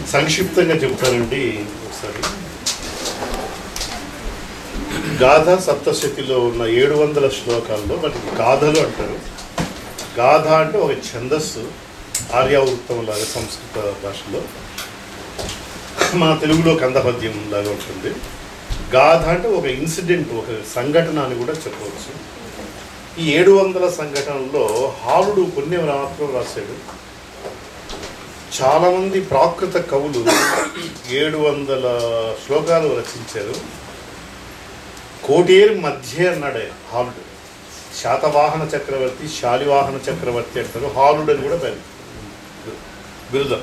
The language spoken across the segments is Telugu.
సంక్షిప్తంగా చెప్తానండి ఒకసారి గాథ సప్తశతిలో ఉన్న ఏడు వందల శ్లోకాల్లో వాటికి గాథలు అంటారు గాథ అంటే ఒక ఛందస్సు ఆర్యావృత్తం లాగా సంస్కృత భాషలో మన తెలుగులో కందపద్యం లాగా ఉంటుంది గాథ అంటే ఒక ఇన్సిడెంట్ ఒక సంఘటన అని కూడా చెప్పవచ్చు ఈ ఏడు వందల సంఘటనల్లో హాలుడు కొన్ని మాత్రం రాశాడు చాలామంది ప్రాకృత కవులు ఏడు వందల శ్లోకాలు రచించారు కోటేరు మధ్య అన్నాడే హాలుడు శాతవాహన చక్రవర్తి శాలివాహన చక్రవర్తి అంటారు హాలుడు అని కూడా పేరు బిరుదం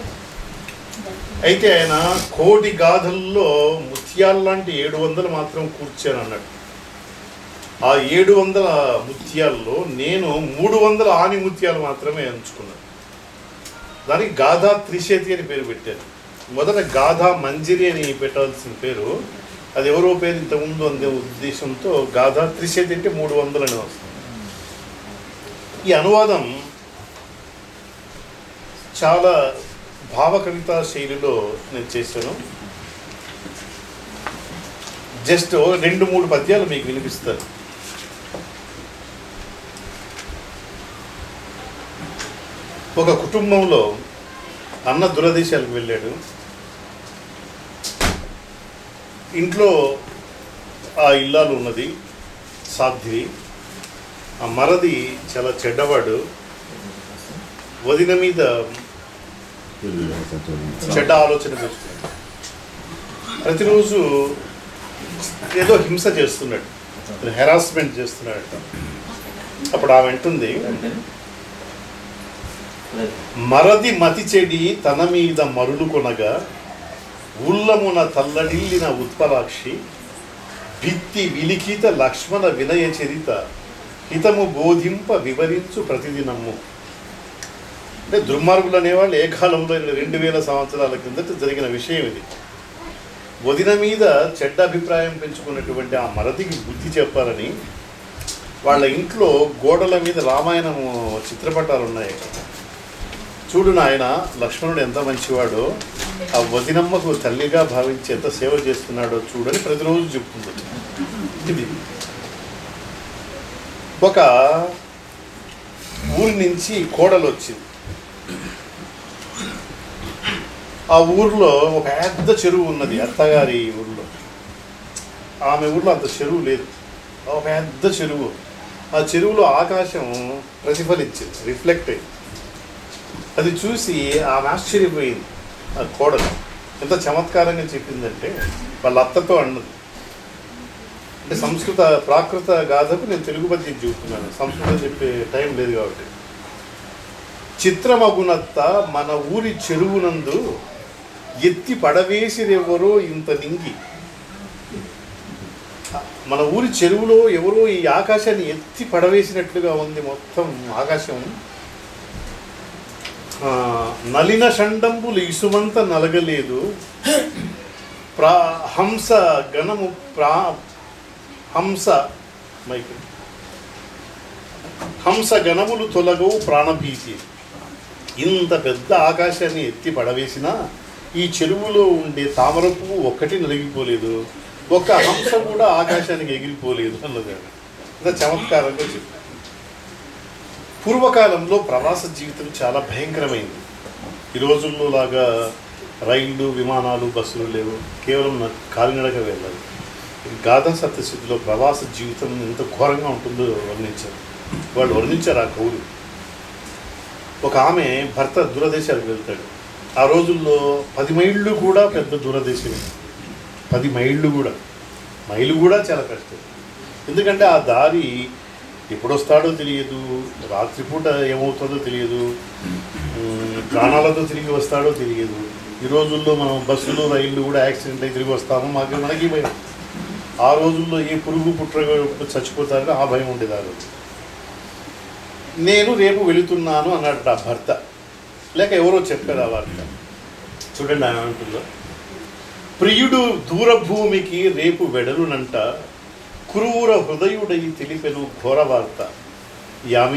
అయితే ఆయన కోటి గాథల్లో ముత్యాల్లాంటి ఏడు వందలు మాత్రం కూర్చాను అన్నాడు ఆ ఏడు వందల ముత్యాల్లో నేను మూడు వందల ఆని ముత్యాలు మాత్రమే ఎంచుకున్నాను దానికి గాథా త్రిశతి అని పేరు పెట్టారు మొదట గాథా మంజిరి అని పెట్టాల్సిన పేరు అది ఎవరో పేరు ఇంతకుముందు అందే ఉద్దేశంతో గాథా త్రిశతి అంటే మూడు వందలు అని వస్తుంది ఈ అనువాదం చాలా భావ కవితా శైలిలో నేను చేశాను జస్ట్ రెండు మూడు పద్యాలు మీకు వినిపిస్తాను ఒక కుటుంబంలో అన్న దురదేశాలకు వెళ్ళాడు ఇంట్లో ఆ ఇల్లాలు ఉన్నది సాధ్వి ఆ మరది చాలా చెడ్డవాడు వదిన మీద చెడ్డ ఆలోచన పెడుతుంది ప్రతిరోజు ఏదో హింస చేస్తున్నాడు హెరాస్మెంట్ చేస్తున్నాడు అప్పుడు ఆమె అంటుంది మరది మతి చెడి తన మీద మరులు కొనగా ఉల్లమున తల్లడిల్లిన ఉత్పలాక్షి భిత్తి విలిఖిత లక్ష్మణ వినయ చరిత హితము బోధింప వివరించు ప్రతిదినము అంటే దుర్మార్గులు అనేవాళ్ళు ఏ కాలంలో రెండు వేల సంవత్సరాల కిందట జరిగిన విషయం ఇది వదిన మీద చెడ్డ అభిప్రాయం పెంచుకున్నటువంటి ఆ మరదికి బుద్ధి చెప్పాలని వాళ్ళ ఇంట్లో గోడల మీద రామాయణము చిత్రపటాలు ఉన్నాయి చూడు నాయన లక్ష్మణుడు ఎంత మంచివాడో ఆ వదినమ్మకు తల్లిగా భావించి ఎంత సేవ చేస్తున్నాడో చూడని ప్రతిరోజు చెప్తుంది ఇది ఒక ఊరి నుంచి కోడలు వచ్చింది ఆ ఊర్లో ఒక పెద్ద చెరువు ఉన్నది అత్తగారి ఊర్లో ఆమె ఊర్లో అంత చెరువు లేదు ఒక పెద్ద చెరువు ఆ చెరువులో ఆకాశం ప్రతిఫలించింది రిఫ్లెక్ట్ అయింది అది చూసి ఆమె ఆశ్చర్యపోయింది ఆ కోడలు ఎంత చమత్కారంగా చెప్పిందంటే వాళ్ళ అత్తతో అన్నది అంటే సంస్కృత ప్రాకృత గాథకు నేను తెలుగు పద్యం చెబుతున్నాను సంస్కృతం చెప్పే టైం లేదు కాబట్టి చిత్రమగునత్త మన ఊరి చెరువునందు ఎత్తి పడవేసిరెవరో ఇంత నింగి మన ఊరి చెరువులో ఎవరో ఈ ఆకాశాన్ని ఎత్తి పడవేసినట్లుగా ఉంది మొత్తం ఆకాశం ఆ, నలిన షండంబులు ఇసుమంత నలగలేదు ప్రా హంస గణము ప్రా హంస మైక్ హంస గణములు తొలగవు ప్రాణభీతి ఇంత పెద్ద ఆకాశాన్ని ఎత్తి పడవేసినా ఈ చెరువులో ఉండే తామర పువ్వు ఒక్కటి నలిగిపోలేదు ఒక్క హంస కూడా ఆకాశానికి ఎగిరిపోలేదు అన్నది ఆమె. ఇంత చమత్కారంగా చెప్పి పూర్వకాలంలో ప్రవాస జీవితం చాలా భయంకరమైంది ఈ రోజుల్లో లాగా రైళ్లు విమానాలు బస్సులు లేవు కేవలం న- కాలినడక వెళ్ళాలి గాథా సప్తశతిలో ప్రవాస జీవితం ఎంత ఘోరంగా ఉంటుందో వర్ణించారు వాళ్ళు వర్ణించారు ఆ కవులు ఒక ఆమె భర్త దూరదేశాలకు వెళ్తాడు ఆ రోజుల్లో పది మైళ్ళు కూడా పెద్ద దూరదేశమే పది మైళ్ళు కూడా మైలు కూడా చాలా కష్టం ఎందుకంటే ఆ దారి ఎప్పుడు వస్తాడో తెలియదు రాత్రిపూట ఏమవుతుందో తెలియదు ఉమ్, ప్రాణాలతో తిరిగి వస్తాడో తెలియదు ఈ రోజుల్లో మనం బస్సులు రైళ్ళు కూడా యాక్సిడెంట్ అయి తిరిగి వస్తాము మాకు మనకి భయం ఆ రోజుల్లో ఏ పురుగు పుట్ర చచ్చిపోతారని ఆ భయం ఉండేది ఆ రోజు నేను రేపు వెళుతున్నాను అన్నాడు ఆ భర్త లేక ఎవరో చెప్పారు ఆ వార్త చూడండి ఆయన అంటుందో ప్రియుడు దూరభూమికి రేపు వెడలునంట క్రూర హృదయుడై తెలిపెను ఘోర వార్త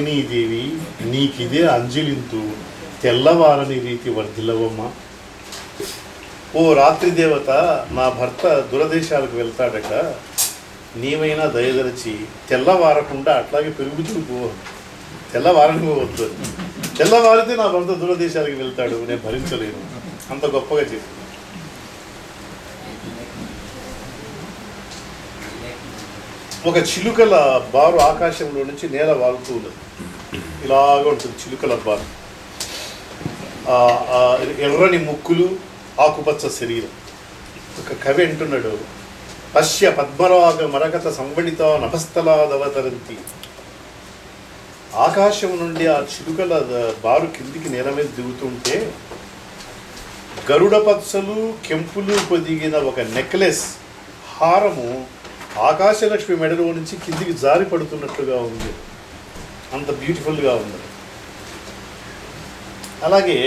యామినీదేవి నీకిదే అంజలింతు తెల్లవారని రీతి వర్ధిల్లవమ్మ ఓ రాత్రి దేవత నా భర్త దురదేశాలకు వెళ్తాడట నీవైనా దయదలిచి తెల్లవారకుండా అట్లాగే పెరుగుతూ పో తెల్లవారనివ్వద్దు తెల్లవారితే నా భర్త దూరదేశాలకు వెళ్తాడు నేను భరించలేను అంత గొప్పగా చెప్పి ఒక చిలుకల బారు ఆకాశంలో నుంచి నేల వాలుతూ ఉన్నది ఇలాగ ఉంటుంది చిలుకల బారు ఆ, ఆ ఎర్రని ముక్కులు ఆకుపచ్చ శరీరం ఒక కవి అంటున్నాడు పశ్య పద్మరాగ మరకత సంవడిత నభస్థలాదవతరంతి ఆకాశం నుండి ఆ చిలుకల ద- బారు కిందికి నేల మీద దిగుతుంటే గరుడ పచ్చలు కెంపులు పొదిగిన ఒక నెక్లెస్ హారము ఆకాశలక్ష్మి మెడలో నుంచి కిందికి జారి పడుతున్నట్లుగా ఉంది అంత బ్యూటిఫుల్గా ఉంది అలాగే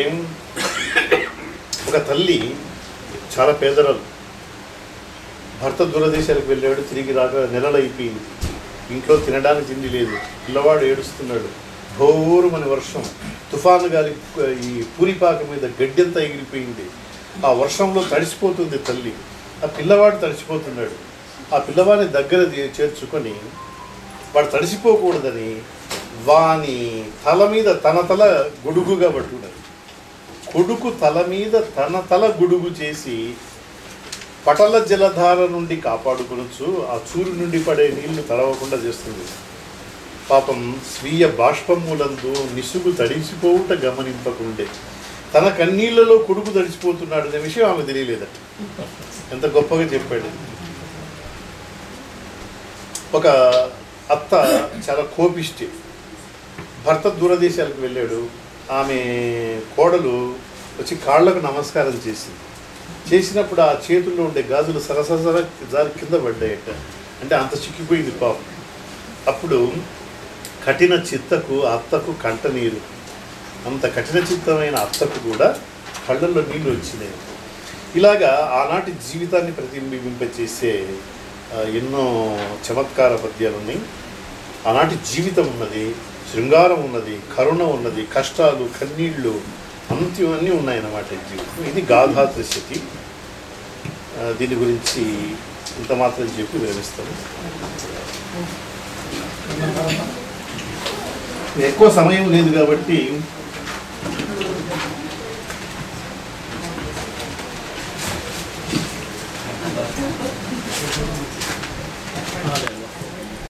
ఒక తల్లి చాలా పేదరాలు భర్త దూరదేశాలకు వెళ్ళాడు తిరిగి రాక నెలలు అయిపోయింది ఇంట్లో తినడానికి తిండి లేదు పిల్లవాడు ఏడుస్తున్నాడు ఘోరమని వర్షం తుఫాను గాలి ఈ పూరిపాక మీద గడ్డంతా ఎగిరిపోయింది ఆ వర్షంలో తడిసిపోతుంది తల్లి ఆ పిల్లవాడు తడిసిపోతున్నాడు ఆ పిల్లవాడిని దగ్గర తీ- చేర్చుకొని వాడు తడిసిపోకూడదని వాని తల మీద తన తల గొడుగుగా పట్టుకున్నది కొడుకు తల మీద తన తల గొడుగు చేసి పటల జలధార నుండి కాపాడుకొనొచ్చు ఆ చూరు నుండి పడే నీళ్లు తడవకుండా చేస్తుంది పాపం స్వీయ బాష్పములందు నిసుగు తడిసిపోవుట గమనింపకుండే తన కన్నీళ్లలో కొడుకు తడిసిపోతున్నాడు అనే విషయం ఆమె తెలియలేదట ఎంత గొప్పగా చెప్పాడు ఒక అత్త చాలా కోపిష్టి భర్త దూరదేశాలకు వెళ్ళాడు ఆమె కోడలు వచ్చి కాళ్ళకు నమస్కారం చేసింది చేసినప్పుడు ఆ చేతుల్లో ఉండే గాజులు సరసర జారి కింద పడ్డాయట అంటే అంత చిక్కిపోయింది పాపం అప్పుడు కఠిన చిత్తకు అత్తకు కంట నీరు అంత కఠిన చిత్తమైన అత్తకు కూడా కళ్ళల్లో నీళ్ళు వచ్చినాయి ఇలాగా ఆనాటి జీవితాన్ని ప్రతిబింబింపచేసే ఆ, ఎన్నో చమత్కార పద్యాలు ఉన్నాయి ఆనాటి జీవితం ఉన్నది శృంగారం ఉన్నది కరుణ ఉన్నది కష్టాలు కన్నీళ్ళు అంత్యం అన్నీ ఉన్నాయన్నమాట ఈ జీవితం ఇది గాథా త్రిశతి ఆ, దీని గురించి ఇంత మాత్రం చెప్పి వివరిస్తాను ఎక్కువ సమయం లేదు కాబట్టి